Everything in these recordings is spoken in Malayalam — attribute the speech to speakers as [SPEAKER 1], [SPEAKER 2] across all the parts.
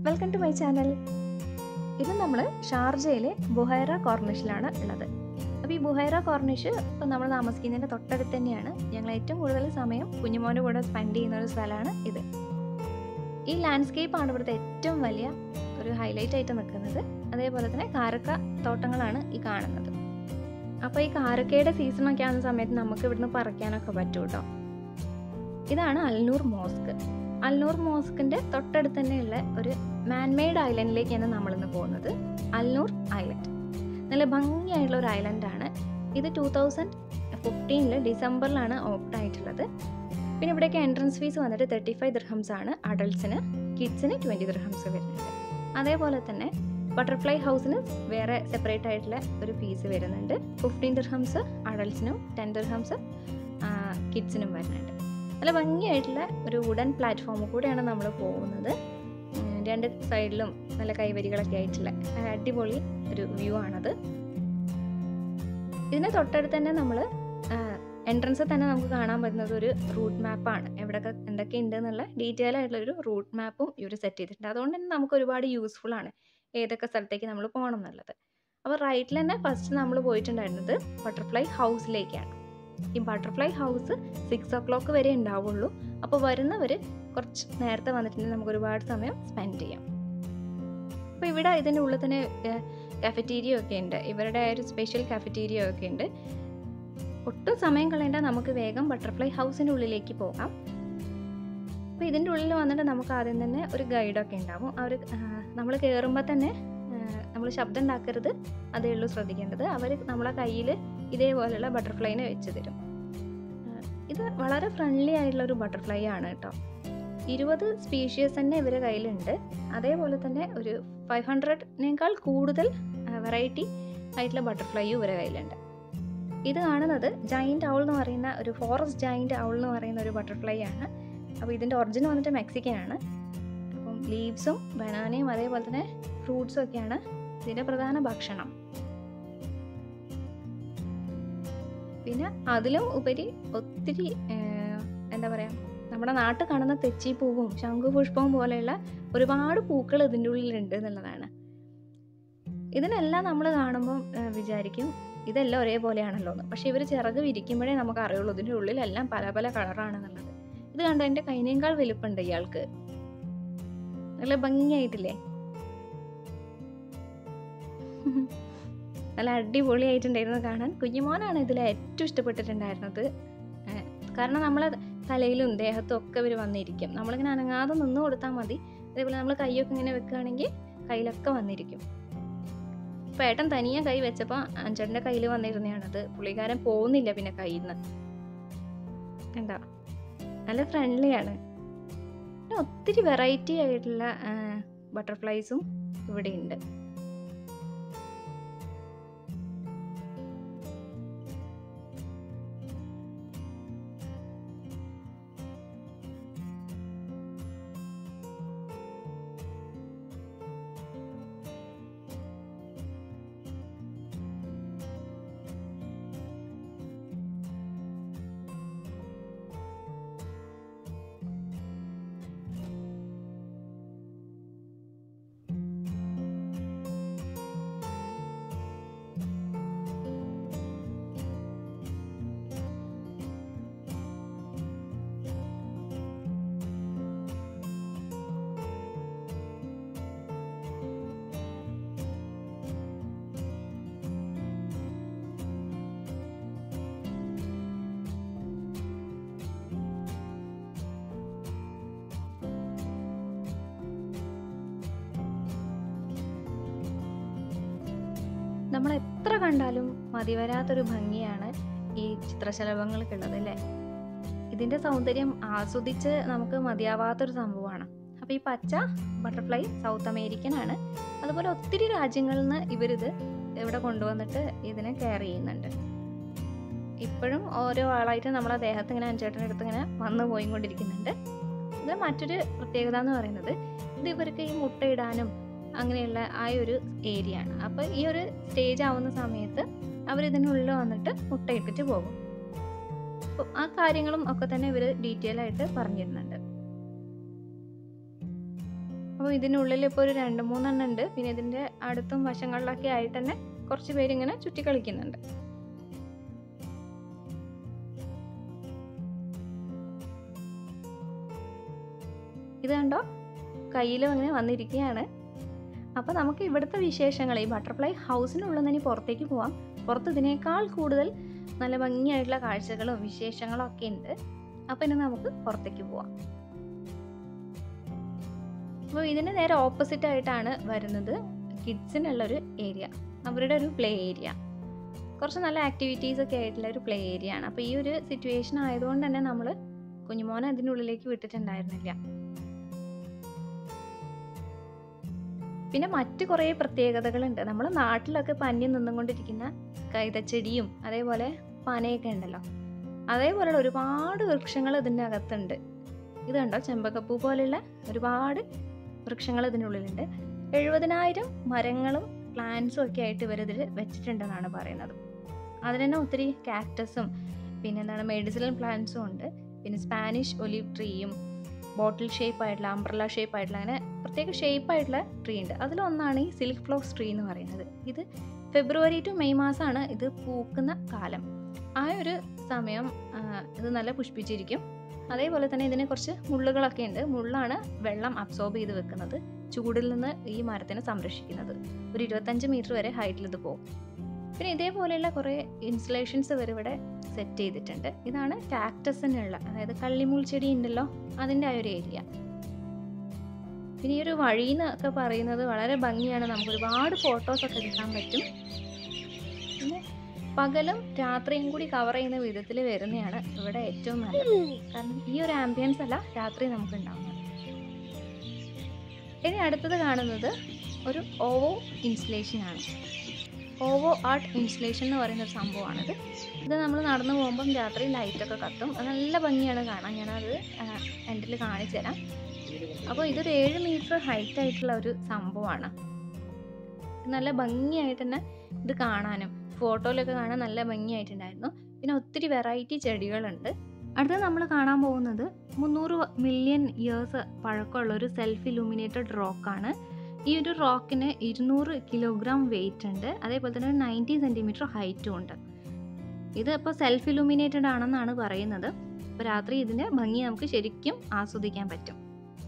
[SPEAKER 1] വെൽക്കം ടു മൈ ചാനൽ ഇത് നമ്മൾ ഷാർജയിലെ ബുഹൈറ കോർണിഷിലാണ് ഉള്ളത് അപ്പോൾ ഈ ബുഹൈറ കോർണിഷ് ഇപ്പം നമ്മൾ താമസിക്കുന്നതിൻ്റെ തൊട്ടടുത്ത് തന്നെയാണ് ഞങ്ങൾ ഏറ്റവും കൂടുതൽ സമയം കുഞ്ഞുമോൻ്റെ കൂടെ സ്പെൻഡ് ചെയ്യുന്ന ഒരു സ്ഥലമാണ് ഇത് ഈ ലാൻഡ്സ്കേപ്പാണ് ഇവിടുത്തെ ഏറ്റവും വലിയ ഒരു ഹൈലൈറ്റ് ആയിട്ട് നിൽക്കുന്നത് അതേപോലെ തന്നെ കാരക്ക തോട്ടങ്ങളാണ് ഈ കാണുന്നത് അപ്പോൾ ഈ കാരക്കയുടെ സീസണൊക്കെ ആകുന്ന സമയത്ത് നമുക്ക് ഇവിടുന്ന് പറിക്കാനൊക്കെ പറ്റും കേട്ടോ ഇതാണ് അൽനൂർ മോസ്ക് അൽനൂർ മോസ്കിന്റെ തൊട്ടടുത്ത് തന്നെയുള്ള ഒരു മാൻമെയ്ഡ് ഐലൻഡിലേക്കാണ് നമ്മളിന്ന് പോകുന്നത് അൽനൂർ ഐലൻഡ് നല്ല ഭംഗിയായിട്ടുള്ള ഒരു ഐലൻഡാണ് ഇത് ടൂ തൗസൻഡ് ഫിഫ്റ്റീനിൽ ഡിസംബറിലാണ് ഓപ്പൺ ആയിട്ടുള്ളത് പിന്നെ ഇവിടേക്ക് എൻട്രൻസ് ഫീസ് വന്നിട്ട് തേർട്ടി ഫൈവ് ദിർഹംസ് ആണ് അഡൾട്ട്സിന് കിഡ്സിന് ട്വൻറ്റി ദിർഹംസ് വരുന്നുണ്ട് അതേപോലെ തന്നെ ബട്ടർഫ്ലൈ ഹൗസിന് വേറെ സെപ്പറേറ്റ് ആയിട്ടുള്ള ഒരു ഫീസ് വരുന്നുണ്ട് ഫിഫ്റ്റീൻ ദിർഹംസ് അഡൾട്ട്സിനും ടെൻ ദിർഹംസ് കിഡ്സിനും വരുന്നുണ്ട് നല്ല ഭംഗിയായിട്ടുള്ള ഒരു വുഡൻ പ്ലാറ്റ്ഫോമിൽ കൂടെയാണ് നമ്മൾ പോകുന്നത് ഉം, രണ്ട് സൈഡിലും നല്ല കൈവരികളൊക്കെ ആയിട്ടുള്ള നല്ല അടിപൊളി ഒരു വ്യൂ ആണത് ഇതിന് തൊട്ടടുത്ത് തന്നെ നമ്മൾ എൻട്രൻസിൽ തന്നെ നമുക്ക് കാണാൻ പറ്റുന്നത് ഒരു റൂട്ട് മാപ്പാണ് എവിടെയൊക്കെ എന്തൊക്കെ ഉണ്ട് എന്നുള്ള ഡീറ്റെയിൽ ആയിട്ടുള്ള ഒരു റൂട്ട് മാപ്പും ഇവർ സെറ്റ് ചെയ്തിട്ടുണ്ട് അതുകൊണ്ട് തന്നെ നമുക്ക് ഒരുപാട് യൂസ്ഫുൾ ആണ് ഏതൊക്കെ സ്ഥലത്തേക്ക് നമ്മൾ പോകണം എന്നുള്ളത് അപ്പോൾ റൈറ്റിൽ തന്നെ ഫസ്റ്റ് നമ്മൾ പോയിട്ടുണ്ടായിരുന്നത് ബട്ടർഫ്ലൈ ഹൗസിലേക്കാണ് ഈ butterfly house six o'clock വരെ ഉണ്ടാവുള്ളൂ അപ്പോൾ വരുന്നവർ കുറച്ച് നേരത്തെ വന്നിട്ടുണ്ടെങ്കിൽ നമുക്ക് ഒരുപാട് സമയം സ്പെൻഡ് ചെയ്യാം അപ്പോൾ ഇവിടെ ഇതിൻ്റെ ഉള്ളിൽ തന്നെ കഫറ്റീരിയ ഒക്കെ ഉണ്ട് ഇവരുടെ ഒരു സ്പെഷ്യൽ കഫറ്റീരിയ ഒക്കെ ഉണ്ട് ഒട്ടും സമയം കളയേണ്ട നമുക്ക് വേഗം ബട്ടർഫ്ലൈ ഹൗസിൻ്റെ ഉള്ളിലേക്ക് പോകാം അപ്പോൾ ഇതിൻ്റെ ഉള്ളിൽ വന്നിട്ട് നമുക്ക് ആദ്യം തന്നെ ഒരു ഗൈഡൊക്കെ ഉണ്ടാവും അവർ നമ്മൾ കയറുമ്പോൾ തന്നെ നമ്മൾ ശബ്ദം ഉണ്ടാക്കരുത് അതേ ഉള്ളൂ ശ്രദ്ധിക്കേണ്ടത് അവർ നമ്മളെ കയ്യിൽ ഇതേപോലെയുള്ള ബട്ടർഫ്ലൈനെ വെച്ച് തരും ആ, ഇത് വളരെ ഫ്രണ്ട്ലി ആയിട്ടുള്ള ഒരു ബട്ടർഫ്ലൈ ആണ് കേട്ടോ ഇരുപത് സ്പീഷ്യസ് തന്നെ ഇവരുടെ കയ്യിലുണ്ട് അതേപോലെ തന്നെ ഒരു ഫൈവ് ഹൺഡ്രഡിനേക്കാൾ കൂടുതൽ വെറൈറ്റി ആയിട്ടുള്ള ബട്ടർഫ്ലൈയും ഇവരുടെ കയ്യിലുണ്ട് ഇത് കാണുന്നത് ജൈൻറ്റ് ഔൾ എന്ന് പറയുന്ന ഒരു ഫോറസ്റ്റ് ജൈൻറ്റ് ഔൾ എന്ന് പറയുന്ന ഒരു ബട്ടർഫ്ലൈ ആണ് അപ്പോൾ ഇതിൻ്റെ ഒറിജിൻ വന്നിട്ട് മെക്സിക്കൻ ആണ് അപ്പം ലീവ്സും ബനാനയും അതേപോലെ തന്നെ ഫ്രൂട്ട്സും ഒക്കെയാണ് ഇതിൻ്റെ പ്രധാന ഭക്ഷണം പിന്നെ അതിലും ഉപരി ഒത്തിരി ഏഹ്, എന്താ പറയുക നമ്മുടെ നാട്ടിൽ കാണുന്ന തെച്ചിപ്പൂവും ശംഖുപുഷ്പവും പോലെയുള്ള ഒരുപാട് പൂക്കൾ ഇതിൻ്റെ ഉള്ളിലുണ്ട് എന്നുള്ളതാണ് ഇതിനെല്ലാം നമ്മൾ കാണുമ്പം ഏഹ്, വിചാരിക്കും ഇതെല്ലാം ഒരേപോലെയാണല്ലോ എന്ന് പക്ഷേ ഇവർ ചിറക് വിരിക്കുമ്പോഴേ നമുക്ക് അറിയുള്ളൂ ഇതിൻ്റെ ഉള്ളിലെല്ലാം പല പല കളറാണെന്നുള്ളത് ഇത് കണ്ട എൻ്റെ കൈനേക്കാൾ വലുപ്പമുണ്ട് ഇയാൾക്ക് നല്ല ഭംഗിയായിട്ടില്ലേ നല്ല അടിപൊളിയായിട്ടുണ്ടായിരുന്നു കാണാൻ കുഞ്ഞുമോനാണ് ഇതിൽ ഏറ്റവും ഇഷ്ടപ്പെട്ടിട്ടുണ്ടായിരുന്നത് ഏഹ് കാരണം നമ്മളെ തലയിലും ദേഹത്തും ഒക്കെ ഇവർ വന്നിരിക്കും നമ്മളിങ്ങനെ അനങ്ങാതെ നിന്ന് കൊടുത്താൽ മതി അതേപോലെ നമ്മൾ കൈയൊക്കെ ഇങ്ങനെ വെക്കുകയാണെങ്കിൽ കയ്യിലൊക്കെ വന്നിരിക്കും ഇപ്പം ഏട്ടൻ തനിയെ കൈ വെച്ചപ്പോൾ അഞ്ചേട്ടൻ്റെ കയ്യിൽ വന്നിരുന്നതാണത് പുള്ളിക്കാരൻ പോകുന്നില്ല പിന്നെ കയ്യിൽ നിന്ന് എന്താ നല്ല ഫ്രണ്ട്ലിയാണ് പിന്നെ ഒത്തിരി വെറൈറ്റി ആയിട്ടുള്ള ബട്ടർഫ്ലൈസും ഇവിടെ ഉണ്ട് നമ്മൾ എത്ര കണ്ടാലും മതിവരാത്തൊരു ഭംഗിയാണ് ഈ ചിത്രശലഭങ്ങൾക്കുള്ളത് അല്ലേ ഇതിൻ്റെ സൗന്ദര്യം ആസ്വദിച്ച് നമുക്ക് മതിയാവാത്തൊരു സംഭവമാണ് അപ്പോൾ ഈ പച്ച ബട്ടർഫ്ലൈ സൗത്ത് അമേരിക്കൻ ആണ് അതുപോലെ ഒത്തിരി രാജ്യങ്ങളിൽ നിന്ന് ഇവരിത് ഇവിടെ കൊണ്ടുവന്നിട്ട് ഇതിനെ കെയർ ചെയ്യുന്നുണ്ട് ഇപ്പോഴും ഓരോ ആളായിട്ട് നമ്മളെ ദേഹത്ത് ഇങ്ങനെ അഞ്ചേട്ടൻ്റെ അടുത്ത് ഇങ്ങനെ വന്നു പോയിക്കൊണ്ടിരിക്കുന്നുണ്ട് ഇത് മറ്റൊരു പ്രത്യേകത എന്ന് പറയുന്നത് ഇത് ഇവർക്ക് ഈ മുട്ടയിടാനും അങ്ങനെയുള്ള ആ ഒരു ഏരിയ ആണ് അപ്പോൾ ഈ ഒരു സ്റ്റേജ് ആവുന്ന സമയത്ത് അവർ ഇതിനുള്ളിൽ വന്നിട്ട് മുട്ടയിട്ടിട്ട് പോകും അപ്പോൾ ആ കാര്യങ്ങളും ഒക്കെ തന്നെ ഇവർ ഡീറ്റെയിൽ ആയിട്ട് പറഞ്ഞിരുന്നുണ്ട് അപ്പോൾ ഇതിനുള്ളിൽ ഇപ്പോൾ ഒരു രണ്ട് മൂന്നെണ്ണം ഉണ്ട് പിന്നെ ഇതിൻ്റെ അടുത്തും വശങ്ങളിലൊക്കെ ആയിട്ട് തന്നെ കുറച്ച് പേരിങ്ങനെ ചുറ്റി കളിക്കുന്നുണ്ട് ഇത് കണ്ടോ കയ്യിലും അങ്ങനെ വന്നിരിക്കുകയാണ് അപ്പോൾ നമുക്ക് ഇവിടുത്തെ വിശേഷങ്ങൾ ഈ ബട്ടർഫ്ലൈ ഹൗസിനുള്ളിൽ നിന്ന് ഇനി പുറത്തേക്ക് പോവാം പുറത്ത് ഇതിനേക്കാൾ കൂടുതൽ നല്ല ഭംഗിയായിട്ടുള്ള കാഴ്ചകളും വിശേഷങ്ങളും ഒക്കെ ഉണ്ട് അപ്പോൾ ഇനി നമുക്ക് പുറത്തേക്ക് പോവാം അപ്പോൾ ഇതിന് നേരെ ഓപ്പോസിറ്റ് ആയിട്ടാണ് വരുന്നത് കിഡ്സിനുള്ളൊരു ഏരിയ അവരുടെ ഒരു പ്ലേ ഏരിയ കുറച്ച് നല്ല ആക്ടിവിറ്റീസ് ഒക്കെ ആയിട്ടുള്ള ഒരു പ്ലേ ഏരിയ ആണ് അപ്പോൾ ഈ ഒരു സിറ്റുവേഷൻ ആയതുകൊണ്ട് തന്നെ നമ്മൾ കുഞ്ഞുമോനെ അതിനുള്ളിലേക്ക് വിട്ടിട്ടുണ്ടായിരുന്നില്ല പിന്നെ മറ്റു കുറേ പ്രത്യേകതകളുണ്ട് നമ്മുടെ നാട്ടിലൊക്കെ പന്യം നിന്നുകൊണ്ടിരിക്കുന്ന കൈതച്ചെടിയും അതേപോലെ പനയൊക്കെ ഉണ്ടല്ലോ അതേപോലെയുള്ള ഒരുപാട് വൃക്ഷങ്ങൾ ഇതിൻ്റെ അകത്തുണ്ട് ഇത് കണ്ടോ ചെമ്പകപ്പൂ പോലെയുള്ള ഒരുപാട് വൃക്ഷങ്ങൾ ഇതിനുള്ളിലുണ്ട് എഴുപതിനായിരം മരങ്ങളും പ്ലാന്റ്സും ഒക്കെ ആയിട്ട് ഇവരിതിൽ വെച്ചിട്ടുണ്ടെന്നാണ് പറയുന്നത് അതിന് തന്നെ ഒത്തിരി കാക്ടസും പിന്നെ എന്താണ് മെഡിസിനൽ പ്ലാന്റ്സും ഉണ്ട് പിന്നെ സ്പാനിഷ് ഒലിവ് ട്രീയും ബോട്ടിൽ ഷേപ്പ് ആയിട്ടുള്ള അംബ്രല ഷേപ്പ് ആയിട്ടുള്ള അങ്ങനെ പ്രത്യേക ഷേപ്പ് ആയിട്ടുള്ള ട്രീ ഉണ്ട് അതിലൊന്നാണ് ഈ സിൽക്ക് ഫ്ലോക്സ് ട്രീ എന്ന് പറയുന്നത് ഇത് ഫെബ്രുവരി ടു മെയ് മാസമാണ് ഇത് പൂക്കുന്ന കാലം ആ ഒരു സമയം ആ, ഇത് നല്ല പുഷ്പിച്ചിരിക്കും അതേപോലെ തന്നെ ഇതിന് കുറച്ച് മുള്ളുകളൊക്കെ ഉണ്ട് മുള്ളാണ് വെള്ളം അബ്സോർബ് ചെയ്ത് വെക്കുന്നത് ചൂടിൽ നിന്ന് ഈ മരത്തിനെ സംരക്ഷിക്കുന്നത് ഒരു ഇരുപത്തഞ്ച് മീറ്റർ വരെ ഹൈറ്റിൽ ഇത് പോകും പിന്നെ ഇതേപോലെയുള്ള കുറേ ഇൻസുലേഷൻസ് ഇവർ ഇവിടെ സെറ്റ് ചെയ്തിട്ടുണ്ട് ഇതാണ് കാക്ടസിനുള്ള അതായത് കള്ളിമുൾ ചെടി ഉണ്ടല്ലോ അതിൻ്റെ ആ ഒരു ഏരിയ പിന്നെ ഈ ഒരു വഴി എന്നൊക്കെ പറയുന്നത് വളരെ ഭംഗിയാണ് നമുക്ക് ഒരുപാട് ഫോട്ടോസൊക്കെ എടുക്കാൻ പറ്റും പിന്നെ പകലും രാത്രിയും കൂടി കവർ ചെയ്യുന്ന വിധത്തിൽ വരുന്നതാണ് ഇവിടെ ഏറ്റവും നല്ലത് കാരണം ഈ ഒരു ആംബിയൻസ് അല്ല രാത്രി നമുക്ക് ഉണ്ടാവുന്നത് ഇനി അടുത്തത് കാണുന്നത് ഒരു ഓവോ ഇൻസ്റ്റലേഷൻ ആണ് ഓവോ ആർട്ട് ഇൻസ്റ്റലേഷൻ എന്ന് പറയുന്ന ഒരു സംഭവമാണിത് ഇത് നമ്മൾ നടന്നു പോകുമ്പം രാത്രി ലൈറ്റൊക്കെ കത്തും അത് നല്ല ഭംഗിയാണ് കാണാൻ ഞാനത് എൻഡിൽ കാണിച്ചു തരാം അപ്പോൾ ഇതൊരു ഏഴ് മീറ്റർ ഹൈറ്റ് ആയിട്ടുള്ള ഒരു സംഭവമാണ് നല്ല ഭംഗിയായിട്ട് തന്നെ ഇത് കാണാനും ഫോട്ടോയിലൊക്കെ കാണാൻ നല്ല ഭംഗിയായിട്ടുണ്ടായിരുന്നു പിന്നെ ഒത്തിരി വെറൈറ്റി ചെടികളുണ്ട് അടുത്തത് നമ്മൾ കാണാൻ പോകുന്നത് മുന്നൂറ് മില്യൺ ഇയേഴ്സ് പഴക്കമുള്ള ഒരു സെൽഫ് ഇലൂമിനേറ്റഡ് റോക്കാണ് ഈ ഒരു റോക്കിന് ഇരുന്നൂറ് കിലോഗ്രാം വെയിറ്റ് ഉണ്ട് അതേപോലെ തന്നെ ഒരു നയൻറ്റി സെൻറ്റിമീറ്റർ ഹൈറ്റും ഉണ്ട് ഇത് ഇപ്പോൾ സെൽഫ് ഇലൂമിനേറ്റഡ് ആണെന്നാണ് പറയുന്നത് അപ്പോൾ രാത്രി ഇതിൻ്റെ ഭംഗി നമുക്ക് ശരിക്കും ആസ്വദിക്കാൻ പറ്റും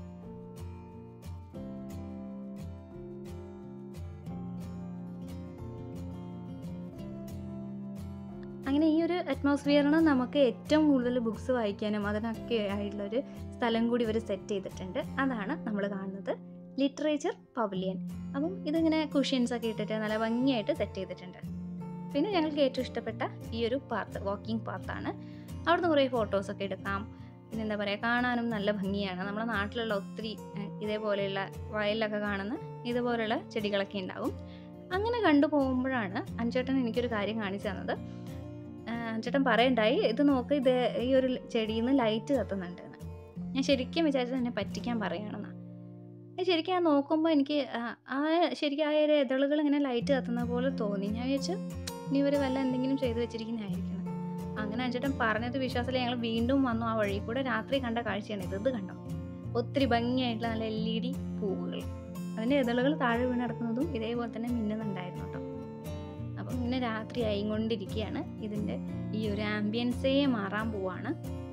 [SPEAKER 1] അങ്ങനെ ഈ ഒരു അറ്റ്മോസ്ഫിയറിന് നമുക്ക് ഏറ്റവും കൂടുതൽ ബുക്സ് വായിക്കാനും അതിനൊക്കെ ആയിട്ടുള്ളൊരു സ്ഥലം കൂടി ഇവർ സെറ്റ് ചെയ്തിട്ടുണ്ട് അതാണ് നമ്മൾ കാണുന്നത് ലിറ്ററേച്ചർ പവലിയൻ അപ്പം ഇതിങ്ങനെ കുഷ്യൻസ് ഒക്കെ ഇട്ടിട്ട് നല്ല ഭംഗിയായിട്ട് സെറ്റ് ചെയ്തിട്ടുണ്ട് പിന്നെ ഞങ്ങൾക്ക് ഏറ്റവും ഇഷ്ടപ്പെട്ട ഈ ഒരു പാർട്ട് വാക്കിംഗ് പാർത്താണ് അവിടുന്ന് കുറേ ഫോട്ടോസൊക്കെ എടുക്കാം പിന്നെ എന്താ പറയുക കാണാനും നല്ല ഭംഗിയാണ് നമ്മുടെ നാട്ടിലുള്ള ഒത്തിരി ഏഹ്, ഇതേപോലെയുള്ള വയലിലൊക്കെ കാണുന്ന ഇതുപോലെയുള്ള ചെടികളൊക്കെ ഉണ്ടാകും അങ്ങനെ കണ്ടു പോകുമ്പോഴാണ് അഞ്ചേട്ടൻ എനിക്കൊരു കാര്യം കാണിച്ചു തന്നത് ആഹ് അഞ്ചേട്ടൻ പറയണ്ടായി ഇത് നോക്ക് ഇത് ഈ ഒരു ചെടിയിൽ നിന്ന് ലൈറ്റ് കത്തുന്നുണ്ട് എന്ന് ഞാൻ ശരിക്കും വിചാരിച്ചത് എന്നെ പറ്റിക്കാൻ പറയുകയാണെന്നാണ് ശരിക്കും ഞാൻ നോക്കുമ്പോൾ എനിക്ക് ആ- ആ ശരിക്കും ആ ഒരു ഇതളുകൾ ഇങ്ങനെ ലൈറ്റ് കത്തുന്ന പോലെ തോന്നി ഞാൻ വിചാരിച്ചു ഇനി ഇവർ വല്ല എന്തെങ്കിലും ചെയ്തു വെച്ചിരിക്കുന്നതായിരിക്കണം അങ്ങനെ അഞ്ചേട്ടൻ പറഞ്ഞത് വിശ്വാസത്തിൽ ഞങ്ങൾ വീണ്ടും വന്നു ആ വഴി കൂടെ രാത്രി കണ്ട കാഴ്ചയാണ് ഇത് ഇത് കണ്ടോ ഒത്തിരി ഭംഗിയായിട്ടുള്ള നല്ല എൽ ഇ ഡി പൂവുകൾ അതിൻ്റെ ഇതളുകൾ താഴെ വീണ് കിടക്കുന്നതും ഇതേപോലെ തന്നെ മിന്നുന്നുണ്ടായിരുന്നു കേട്ടോ അപ്പം ഇങ്ങനെ രാത്രി ആയിക്കൊണ്ടിരിക്കുകയാണ് ഇതിൻ്റെ ഈ ഒരു ആംബിയൻസേ മാറാൻ പോവാണ്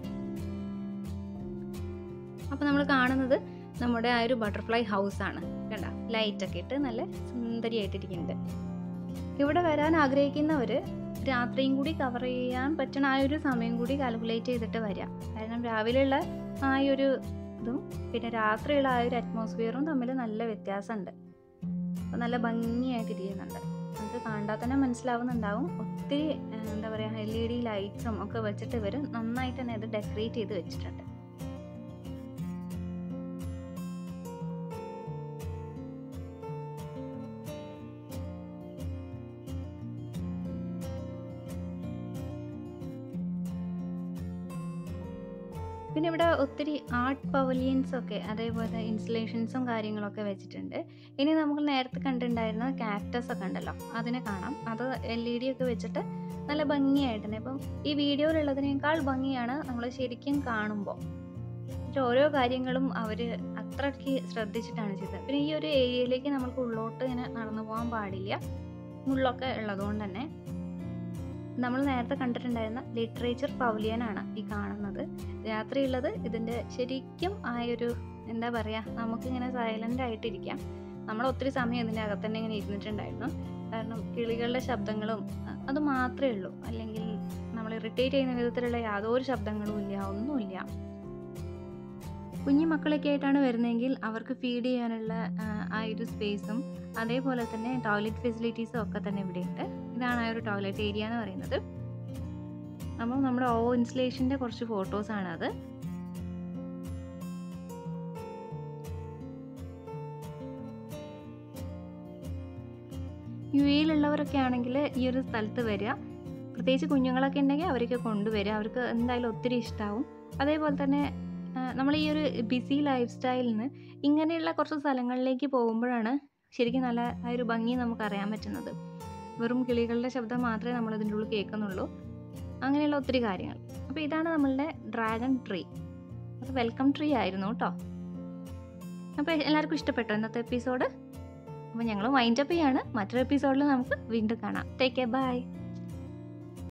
[SPEAKER 1] അപ്പം നമ്മൾ കാണുന്നത് നമ്മുടെ ആ ഒരു ബട്ടർഫ്ലൈ ഹൗസ് ആണ് കണ്ട ലൈറ്റൊക്കെ ഇട്ട് നല്ല സുന്ദരിയായിട്ടിരിക്കുന്നുണ്ട് ഇവിടെ വരാൻ ആഗ്രഹിക്കുന്നവർ രാത്രിയും കൂടി കവർ ചെയ്യാൻ പറ്റണ ആ ഒരു സമയം കൂടി കാൽക്കുലേറ്റ് ചെയ്തിട്ട് വരിക കാരണം രാവിലെയുള്ള ആ ഒരു ഇതും പിന്നെ രാത്രിയുള്ള ആ ഒരു അറ്റ്മോസ്ഫിയറും തമ്മിൽ നല്ല വ്യത്യാസമുണ്ട് അപ്പോൾ നല്ല ഭംഗിയായിട്ടിരിക്കുന്നുണ്ട് നമുക്ക് കണ്ടാൽ തന്നെ മനസ്സിലാവുന്നുണ്ടാവും ഒത്തിരി ആ, എന്താ പറയുക എൽ ഇ ഡി ലൈറ്റ്സും ഒക്കെ വെച്ചിട്ട് ഇവർ നന്നായിട്ട് തന്നെ ഇത് ഡെക്കറേറ്റ് ചെയ്ത് വെച്ചിട്ടുണ്ട് പിന്നെ ഇവിടെ ഒത്തിരി ആർട്ട് പവലിയൻസ് ഒക്കെ അതേപോലെ ഇൻസ്റ്റലേഷൻസും കാര്യങ്ങളൊക്കെ വെച്ചിട്ടുണ്ട് ഇനി നമുക്ക് നേരത്തെ കണ്ടിട്ടുണ്ടായിരുന്ന കാക്ടസ് ഒക്കെ ഉണ്ടല്ലോ അതിനെ കാണാം അത് എൽ ഇ ഡി ഒക്കെ വെച്ചിട്ട് നല്ല ഭംഗിയായിട്ടുണ്ട് ഇപ്പം ഈ വീഡിയോയിലുള്ളതിനേക്കാൾ ഭംഗിയാണ് നമ്മൾ ശരിക്കും കാണുമ്പോൾ ഓരോ കാര്യങ്ങളും അവർ അത്രയ്ക്ക് ശ്രദ്ധിച്ചിട്ടാണ് ചെയ്തത് പിന്നെ ഈ ഒരു ഏരിയയിലേക്ക് നമുക്ക് ഉള്ളോട്ട് ഇങ്ങനെ നടന്നു പോകാൻ പാടില്ല മുള്ളൊക്കെ ഉള്ളതുകൊണ്ട് തന്നെ നമ്മൾ നേരത്തെ കണ്ടിട്ടുണ്ടായിരുന്ന ലിറ്ററേച്ചർ പവലിയനാണ് ഈ കാണുന്നത് രാത്രിയുള്ളത് ഇതിൻ്റെ ശരിക്കും ആ ഒരു എന്താ പറയുക നമുക്കിങ്ങനെ സൈലൻ്റ് ആയിട്ടിരിക്കാം നമ്മൾ ഒത്തിരി സമയം ഇതിൻ്റെ അകത്ത് തന്നെ ഇങ്ങനെ ഇരുന്നിട്ടുണ്ടായിരുന്നു കാരണം കിളികളുടെ ശബ്ദങ്ങളും അ- അത് മാത്രമേ ഉള്ളൂ അല്ലെങ്കിൽ നമ്മൾ ഇറിറ്റേറ്റ് ചെയ്യുന്ന വിധത്തിലുള്ള യാതൊരു ശബ്ദങ്ങളും ഇല്ല ഒന്നുമില്ല കുഞ്ഞു മക്കളൊക്കെ ആയിട്ടാണ് വരുന്നതെങ്കിൽ അവർക്ക് ഫീഡ് ചെയ്യാനുള്ള ആ, ആ ഒരു സ്പേസും അതേപോലെ തന്നെ ടോയ്ലറ്റ് ഫെസിലിറ്റീസും ഒക്കെ തന്നെ ഇവിടെ ഉണ്ട് ഇതാണ് ആ ഒരു ടോയ്ലറ്റ് ഏരിയ എന്ന് പറയുന്നത് അപ്പോൾ നമ്മുടെ ഓ ഇൻസ്റ്റലേഷൻ്റെ കുറച്ച് ഫോട്ടോസാണ് അത് യു എയിലുള്ളവരൊക്കെ ആണെങ്കിൽ ഈ ഒരു സ്ഥലത്ത് വരിക പ്രത്യേകിച്ച് കുഞ്ഞുങ്ങളൊക്കെ ഉണ്ടെങ്കിൽ അവരൊക്കെ കൊണ്ടുവരിക അവർക്ക് എന്തായാലും ഒത്തിരി ഇഷ്ടമാവും അതേപോലെ തന്നെ നമ്മൾ ഈ ഒരു ബിസി ലൈഫ് സ്റ്റൈലിൽ നിന്ന് ഇങ്ങനെയുള്ള കുറച്ച് സ്ഥലങ്ങളിലേക്ക് പോകുമ്പോഴാണ് ശരിക്കും നല്ല ആ ഒരു ഭംഗി നമുക്ക് അറിയാൻ പറ്റുന്നത് വെറും കിളികളുടെ ശബ്ദം മാത്രമേ നമ്മൾ ഇതിൻ്റെ ഉള്ളിൽ കേൾക്കുന്നുള്ളൂ അങ്ങനെയുള്ള ഒത്തിരി കാര്യങ്ങൾ അപ്പോൾ ഇതാണ് നമ്മളുടെ ഡ്രാഗൺ ട്രീ അത് വെൽക്കം ട്രീ ആയിരുന്നു കേട്ടോ അപ്പോൾ എല്ലാവർക്കും ഇഷ്ടപ്പെട്ടോ ഇന്നത്തെ എപ്പിസോഡ് അപ്പോൾ ഞങ്ങൾ വൈൻഡപ്പ് ചെയ്യാണ് മറ്റൊരു എപ്പിസോഡിൽ നമുക്ക് വീണ്ടും കാണാം ടേക്ക് കെയർ ബൈ